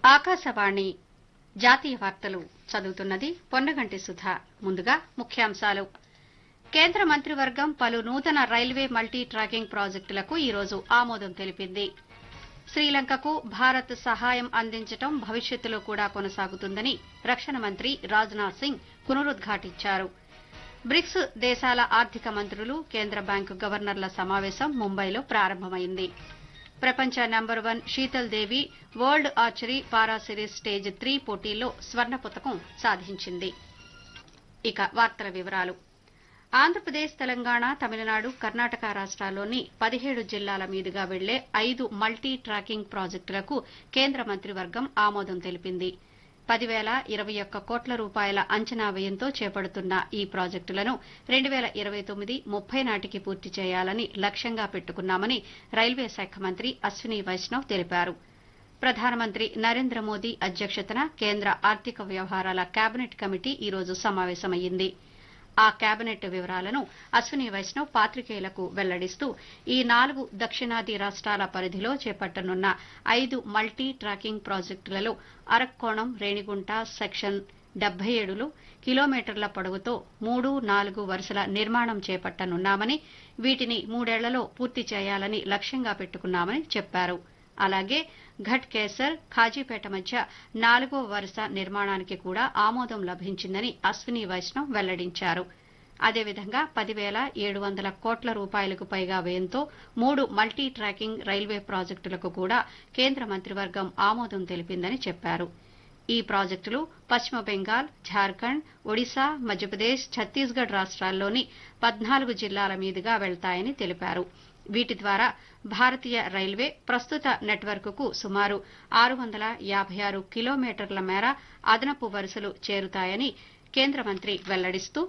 ఆకాశవాణి జాతీయ వార్తలు చదువుతున్నది పొన్నగంటి సుధ ముందుగా ముఖ్యాంశాలు కేంద్ర మంత్రివర్గం పలు నూతన రైల్వే మల్టీ ట్రాకింగ్ ప్రాజెక్టులకు ఈ రోజు ఆమోదం తెలిపింది శ్రీలంకకు భారత్ సహాయం అందించడం భవిష్యత్తులో కూడా కొనసాగుతుందని రక్షణ మంత్రి రాజ్నాథ్ సింగ్ పునరుద్ఘాటించారు బ్రిక్స్ దేశాల ఆర్థిక మంత్రులు కేంద్ర బ్యాంకు గవర్నర్ల సమావేశం ముంబైలో ప్రారంభమైంది ప్రపంచ number one Sheetal Devi world archery para series stage three పోటీల్లో స్వర్ణ పతకం సాధించింది ఇక వార్తల వివరాలు ఆంధ్రప్రదేశ్ తెలంగాణ తమిళనాడు కర్ణాటక రాష్ట్రాల్లోని పదిహేడు జిల్లాల మీదుగా వెళ్లే ఐదు మల్టీ ట్రాకింగ్ ప్రాజెక్టులకు కేంద్ర మంత్రివర్గం ఆమోదం తెలిపింది పదివేల ఇరవై ఒక్క కోట్ల రూపాయల అంచనా వ్యయంతో చేపడుతున్న ఈ ప్రాజెక్టులను రెండు వేల ఇరవై తొమ్మిది ముప్పై నాటికి పూర్తి చేయాలని లక్ష్యంగా పెట్టుకున్నామని రైల్వే శాఖ మంత్రి అశ్విని వైష్ణవ్ తెలిపారు ప్రధానమంత్రి నరేంద్ర మోదీ అధ్యక్షతన కేంద్ర ఆర్థిక వ్యవహారాల కేబినెట్ కమిటీ ఈ రోజు సమావేశమైంది ఆ కేబినెట్ వివరాలను అశ్విని వైష్ణవ్ పాతికేయులకు వెల్లడిస్తూ ఈ నాలుగు దక్షిణాది రాష్ట్రాల పరిధిలో చేపట్టనున్న ఐదు మల్టీ ట్రాకింగ్ ప్రాజెక్టులలో అరక్కోణం రేణిగుంట సెక్షన్ డెబ్బై ఏడులో కిలోమీటర్ల పొడవుతో మూడు నాలుగు వరుసల నిర్మాణం చేపట్టనున్నామని వీటిని మూడేళ్లలో పూర్తి చేయాలని లక్ష్యంగా పెట్టుకున్నామని చెప్పారు అలాగే ఘట్ కేసర్ ఖాజీపేట మధ్య నాలుగో వరుస నిర్మాణానికి కూడా ఆమోదం లభించిందని అశ్విని వైష్ణవ్ వెల్లడించారు అదేవిధంగా పదివేల ఏడు వందల కోట్ల రూపాయలకు పైగా వ్యయంతో మూడు మల్టీ ట్రాకింగ్ రైల్వే ప్రాజెక్టులకు కూడా కేంద్ర మంత్రివర్గం ఆమోదం తెలిపిందని చెప్పారు ఈ ప్రాజెక్టులు పశ్చిమ బెంగాల్ ఝార్ఖండ్ ఒడిశా మధ్యప్రదేశ్ ఛత్తీస్గఢ్ రాష్ట్రాల్లోని పద్నాలుగు జిల్లాల మీదుగా వెళ్తాయని తెలిపారు వీటి ద్వారా భారతీయ రైల్వే ప్రస్తుత నెట్వర్క్కు సుమారు ఆరు వందల యాభై ఆరు కిలోమీటర్ల మేర అదనపు వరుసలు చేరుతాయని కేంద్ర మంత్రి వెల్లడిస్తూ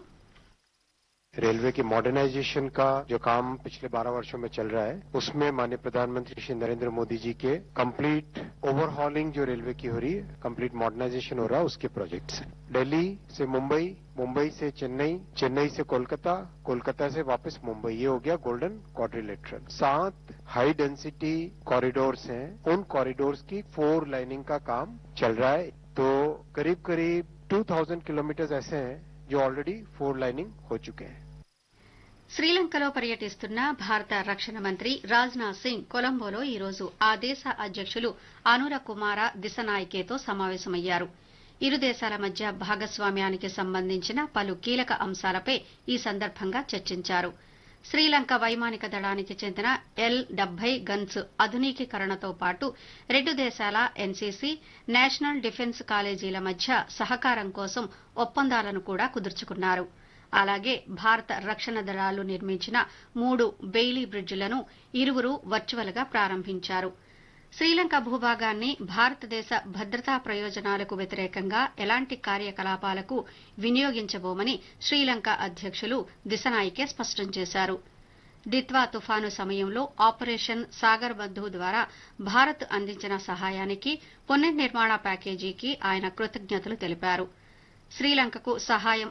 रेलवे की मॉडर्नाइजेशन का जो काम पिछले 12 वर्षों में चल रहा है उसमें माननीय प्रधानमंत्री श्री नरेंद्र मोदी जी के कंप्लीट ओवरहॉलिंग जो रेलवे की हो रही है कंप्लीट मॉडर्नाइजेशन हो रहा है उसके प्रोजेक्ट्स हैं दिल्ली से मुंबई मुंबई से चेन्नई चेन्नई से कोलकाता कोलकाता से वापस मुंबई ये हो गया गोल्डन क्वाड्रिलेटरल सात हाई डेंसिटी कॉरिडोर्स हैं उन कॉरिडोर्स की फोर लाइनिंग का काम चल रहा है तो करीब करीब 2000 किलोमीटर ऐसे हैं जो ऑलरेडी फोर लाइनिंग हो चुके हैं శ్రీలంకలో పర్యటిస్తున్న భారత రక్షణ మంత్రి రాజ్నాథ్ సింగ్ కొలంబోలో ఈ రోజు ఆ దేశ అధ్యక్షులు అనుర కుమార దిశనాయకేతో సమావేశమయ్యారు ఇరు దేశాల మధ్య భాగస్వామ్యానికి సంబంధించిన పలు కీలక అంశాలపై ఈ సందర్భంగా చర్చించారు శ్రీలంక వైమానిక దళానికి చెందిన ఎల్ డెబ్బై గన్స్ ఆధునికీకరణతో పాటు రెండు దేశాల ఎన్సీసీ నేషనల్ డిఫెన్స్ కాలేజీల మధ్య సహకారం కోసం ఒప్పందాలను కూడా కుదుర్చుకున్నారు అలాగే భారత రక్షణ దళాలు నిర్మించిన మూడు బెయిలీ బ్రిడ్జిలను ఇరువురు వర్చువల్ గా ప్రారంభించారు శ్రీలంక భూభాగాన్ని భారతదేశ భద్రతా ప్రయోజనాలకు వ్యతిరేకంగా ఎలాంటి కార్యకలాపాలకు వినియోగించబోమని శ్రీలంక అధ్యక్షులు దిశనాయికే స్పష్టం చేశారు దిత్వా తుఫాను సమయంలో ఆపరేషన్ సాగర్ బంధు ద్వారా భారత్ అందించిన సహాయానికి పునర్నిర్మాణ ప్యాకేజీకి ఆయన కృతజ్ఞతలు తెలిపారు శ్రీలంకకు సహాయం